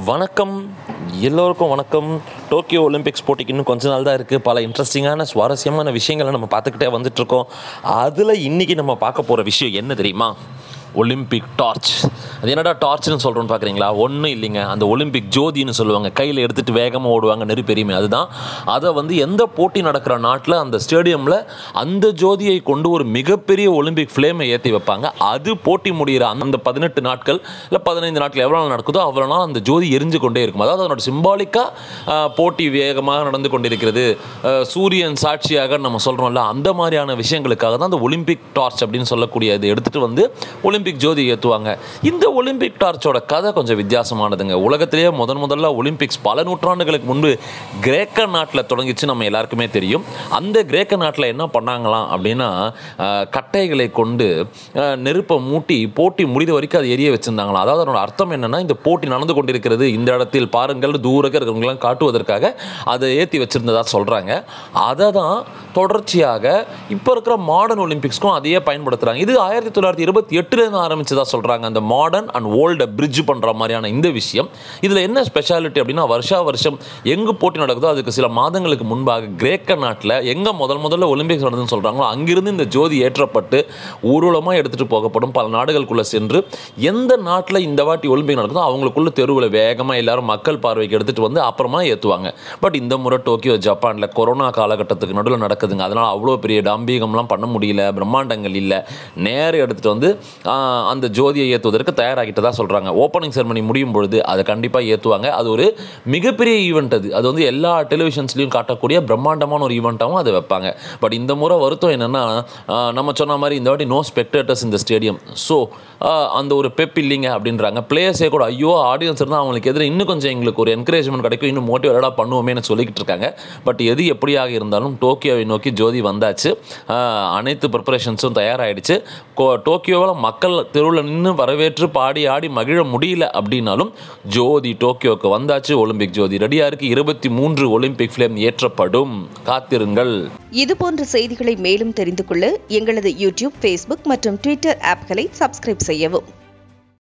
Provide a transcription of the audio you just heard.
வணக்கம் எல்லோருக்கும் வணக்கம் டோக்கியோ ஒலிம்பிக்ஸ் போட்டிக்கு இன்னும் கொஞ்ச நாள் தான் இருக்குது பல இன்ட்ரெஸ்டிங்கான சுவாரஸ்யமான விஷயங்களை நம்ம பார்த்துக்கிட்டே வந்துட்டுருக்கோம் அதில் இன்றைக்கி நம்ம பார்க்க போகிற விஷயம் என்ன தெரியுமா ஒலிம்பிக் டார்ச் அது என்னடா டார்ச்னு சொல்கிறோன்னு பார்க்குறீங்களா ஒன்றும் இல்லைங்க அந்த ஒலிம்பிக் ஜோதின்னு சொல்லுவாங்க கையில் எடுத்துகிட்டு வேகமாக ஓடுவாங்க நெருப்பெரியுமே அதுதான் அதை வந்து எந்த போட்டி நடக்கிற நாட்டில் அந்த ஸ்டேடியமில் அந்த ஜோதியை கொண்டு ஒரு மிகப்பெரிய ஒலிம்பிக் ஃப்ளேமை ஏற்றி வைப்பாங்க அது போட்டி முடிகிற அந்த பதினெட்டு நாட்கள் இல்லை பதினைந்து நாட்கள் எவ்வளோ நாள் நடக்குதோ அவ்வளோ நாள் அந்த ஜோதி எரிஞ்சு கொண்டே இருக்கும் அதாவது அதனோட சிம்பாலிக்காக போட்டி வேகமாக நடந்து கொண்டிருக்கிறது அஹ், சூரியன் சாட்சியாக நம்ம சொல்கிறோம்ல அந்த மாதிரியான விஷயங்களுக்காக தான் அந்த ஒலிம்பிக் டார்ச் அப்படின்னு சொல்லக்கூடிய இதை எடுத்துகிட்டு வந்து ஒலிம்பிக் ஜோதி ஏற்றுவாங்க இந்த ஒலிம்பிக் டார்ச்சோட கதை கொஞ்சம் வித்தியாசமானதுங்க உலகத்திலேயே முதன் முதல்ல ஒலிம்பிக்ஸ் பல நூற்றாண்டுகளுக்கு முன்பு கிரேக்க நாட்டில் தொடங்கிச்சு நம்ம எல்லாருக்குமே தெரியும் அந்த கிரேக்க நாட்டில் என்ன பண்ணாங்களாம் அப்படின்னா அஹ், கட்டைகளை கொண்டு அஹ், நெருப்பை மூட்டி போட்டி முடிந்த வரைக்கும் அது எரிய வச்சிருந்தாங்களாம் அதாவது அதனோட அர்த்தம் என்னன்னா இந்த போட்டி நடந்து கொண்டிருக்கிறது இந்த இடத்தில் பாருங்கள் தூரக்க இருக்கிறவங்களாம் காட்டுவதற்காக அதை ஏற்றி வச்சிருந்ததா சொல்கிறாங்க அதை தான் தொடர்ச்சியாக இப்போ இருக்கிற மாடர்ன் ஒலிம்பிக்ஸ்க்கும் அதையே பயன்படுத்துகிறாங்க இது ஆயிரத்தி தொள்ளாயிரத்தி இருபத்தி எட்டுலேருந்து ஆரம்பிச்சதா சொல்கிறாங்க அந்த மாடர்ன் அண்ட் ஓல்டை பிரிட்ஜ் பண்ணுற மாதிரியான இந்த விஷயம் இதில் என்ன ஸ்பெஷாலிட்டி அப்படின்னா வருஷா வருஷம் எங்கே போட்டி நடக்குதோ அதுக்கு சில மாதங்களுக்கு முன்பாக கிரேக்க நாட்டில் எங்கே முதல் முதல்ல ஒலிம்பிக்ஸ் நடந்துன்னு சொல்கிறாங்களோ அங்கிருந்து இந்த ஜோதி ஏற்றப்பட்டு ஊர்வலமாக எடுத்துகிட்டு போகப்படும் பல நாடுகளுக்குள்ளே சென்று எந்த நாட்டில் இந்த வாட்டி ஒலிம்பிக் நடக்குதோ அவங்களுக்குள்ள தெருவில் வேகமாக எல்லாரும் மக்கள் பார்வைக்கு எடுத்துகிட்டு வந்து அப்புறமா ஏற்றுவாங்க பட் இந்த முறை டோக்கியோ ஜப்பானில் கொரோனா காலகட்டத்துக்கு நடுவில் நடக்குதுங்க அதனால் அவ்வளோ பெரிய டம்பீகம்லாம் பண்ண முடியல பிரம்மாண்டங்கள் இல்லை நேரம் எடுத்துகிட்டு வந்து ஆஹ், அந்த ஜோதியை ஏற்றுவதற்கு தயாராகிட்டதா சொல்கிறாங்க ஓப்பனிங் செரமனி முடியும் பொழுது அதை கண்டிப்பாக ஏற்றுவாங்க அது ஒரு மிகப்பெரிய ஈவெண்ட் அது அது வந்து எல்லா டெலிவிஷன்ஸ்லையும் காட்டக்கூடிய பிரம்மாண்டமான ஒரு ஈவெண்ட்டாகவும் அதை வைப்பாங்க பட் இந்த முறை வருத்தம் என்னென்னா நம்ம சொன்ன மாதிரி இந்த வாட்டி நோ ஸ்பெக்டேட்டர்ஸ் இந்த ஸ்டேடியம் ஸோ அந்த ஒரு பெப் இல்லைங்க அப்படின்றாங்க பிளேயர்ஸே கூட ஐயோ ஆடியன்ஸ் இருந்தால் அவங்களுக்கு எதிராக இன்னும் கொஞ்சம் எங்களுக்கு ஒரு என்கரேஜ்மெண்ட் கிடைக்கும் இன்னும் மோட்டிவேட்டடாக பண்ணுவோமேனு சொல்லிக்கிட்டு இருக்காங்க பட் எது எப்படியாக இருந்தாலும் டோக்கியோவை நோக்கி ஜோதி வந்தாச்சு ஆஹ், அனைத்து ப்ரிப்பரேஷன்ஸும் தயாராகிடுச்சு டோக்கியோவில் மக்கள் தெருவில் நின்று வரவேற்று பாடி ஆடி மகிழ முடியல அப்படின்னாலும் ஜோதி டோக்கியோவுக்கு வந்தாச்சு ஒலிம்பிக் ஜோதி ரெடியாக இருக்கு இருபத்தி மூன்று ஒலிம்பிக் ஃப்ளேம் ஏற்றப்படும் காத்திருங்கள் இது போன்ற செய்திகளை மேலும் தெரிந்து கொள்ள எங்களது யூடியூப் ஃபேஸ்புக் மற்றும் ட்விட்டர் ஆப்களை சப்ஸ்கிரைப் செய்யவும்